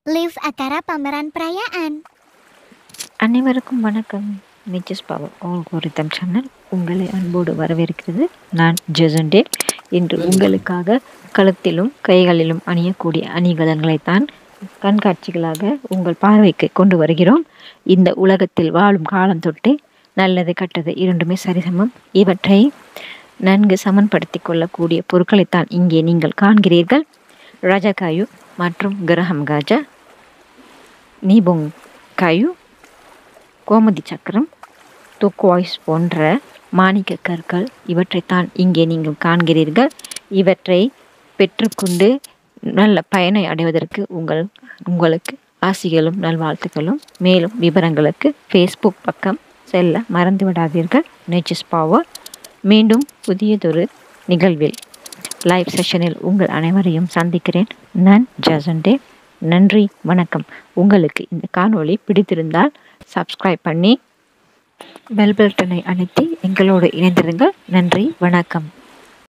Live acara pameran perayaan. அனைவருக்கும் வணக்கம் niches power algorithm channel உங்களை அன்போடு வரவேற்கிறது நான் ஜெசண்டே இன்று உங்களுக்காக கழுத்திலும் கைகளிலும் அணியக்கூடிய அணிகலன்களைத்தான் கண்காட்சிகளாக உங்கள் பார்வைக்கு கொண்டு வருகிறோம் இந்த உலகத்தில் வாழும் காலம் தொட்டே நல்லது கெட்டது இரண்டுமே சரிசமம் இவற்றை நன்கு சமன்படுத்தி கொள்ளக்கூடிய பொருட்களைத்தான் இங்கே நீங்கள் காண்கிறீர்கள் ரஜகாயு மற்றும் கிரகம் காஜா நீபொங் காயு கோமதி சக்கரம் துக்வாய்ஸ் போன்ற மாணிக்க கற்கள் இவற்றைத்தான் இங்கே நீங்கள் காண்கிறீர்கள் இவற்றை பெற்றுக்கொண்டு நல்ல பயனை அடைவதற்கு உங்கள் உங்களுக்கு ஆசிகளும் நல்வாழ்த்துக்களும் மேலும் விவரங்களுக்கு ஃபேஸ்புக் பக்கம் செல்ல மறந்து விடாதீர்கள் நேச்சர்ஸ் பவர் மீண்டும் புதியதொரு நிகழ்வில் லைவ் செஷனில் உங்கள் அனைவரையும் சந்திக்கிறேன் நான் ஜசண்டே நன்றி வணக்கம் உங்களுக்கு இந்த காணொளி பிடித்திருந்தால் சப்ஸ்கிரைப் பண்ணி பெல் பட்டனை அழுத்தி எங்களோடு இணைந்திருங்கள் நன்றி வணக்கம்